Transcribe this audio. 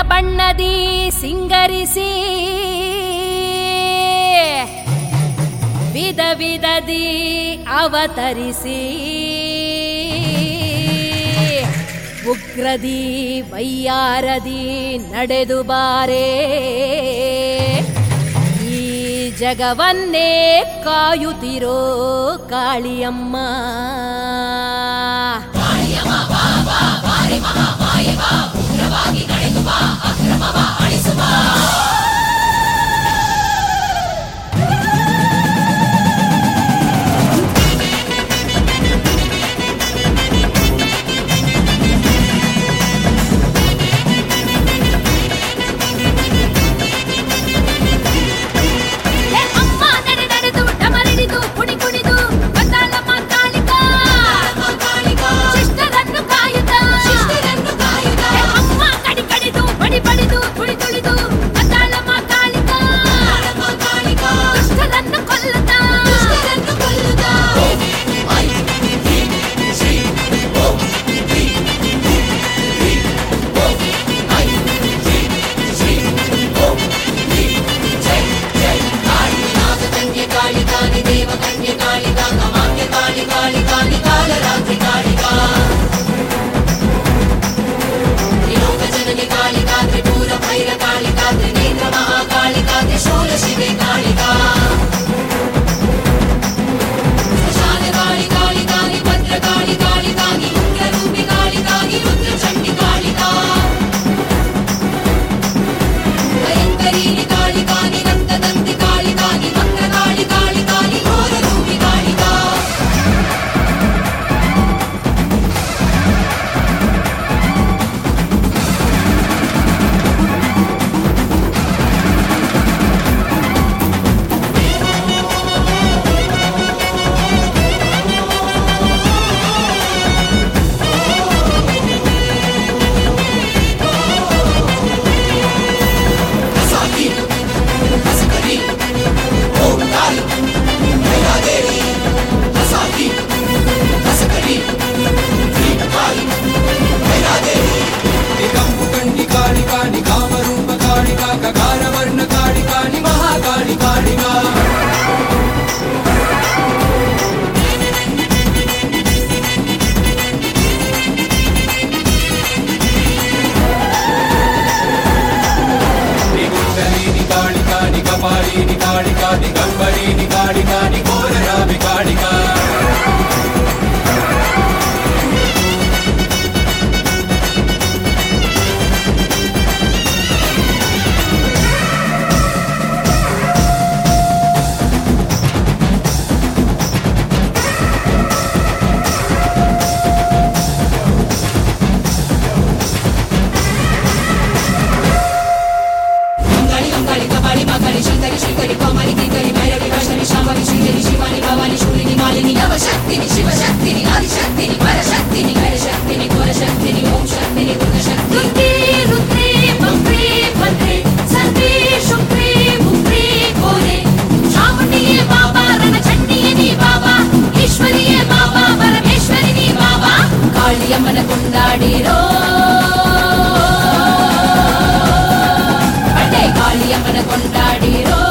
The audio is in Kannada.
ಬಣ್ಣದಿ ಸಿಂಗರಿಸಿ ವಿಧ ವಿಧದಿ ಅವತರಿಸಿ ಉಗ್ರದಿ ವೈಯಾರದಿ ನಡೆದು ಬಾರೇ ಈ ಜಗವನ್ನೇ ಕಾಯುತ್ತಿರೋ ಕಾಳಿಯಮ್ಮ ಏ ಅಮ್ಮ ನಡೆ ನಡೆದು ಡಮರಿಡಿದು ಕುಣಿ ಕುಣಿದು ಬಂದಾಳಮ್ಮ ಕಾಳಿಕಾ ಶಿಷ್ಟರನ್ನು ಕಾಯುತ್ತಾ ಏ ಅಮ್ಮ ಕಡಿ ಕಡಿದು ಬಡಿ ಬಡಿದು ತುಳಿ ತುಳಿದು ಬಂದಾಳಮ್ಮ ಕಾಳಿಕಾ ದುಷ್ಟರನ್ನು ಕೊಲ್ಲುತ್ತಾ నిగంపు కండి కాళి కాళి కామరూప కాళికా కకారవర్ణ కాళి కాళి మహాకాళి కాళిగా నిగుండలీని కాళికా నికపాళీని కాళికా దిగంబరీని కాళికా నిఘోరరామి కాళికా శక్తిని శివశక్తిని ఆదిశక్తిని పరశక్తిని కరశక్తిని ఘోరశక్తిని ఓం శక్తిని దుర్గశక్తి ರುದ್ರೇ ರುದ್ರೇ ಭದ್ರೇ ಭದ್ರೇ ಸರ್ವೇ ಶುಕ್ರೇ ಮುಕ್ರೇ ಘೋರೆ ಚಾಮುಂಡಿಯೇ ಬಾಬಾ ರಣಚಂಡಿಯೇ ನೀ ಬಾಬಾ ಈಶ್ವರಿಯೇ ಬಾಬಾ ಪರಮೇಶ್ವರಿ ನೀ ಬಾಬಾ ಕಾಳಿಯಮ್ಮನ ಕೊಂಡಾಡಿರೋ ಅಡ್ಡೆ ಕಾಳಿಯಮ್ಮನ ಕೊಂಡಾಡಿರೋ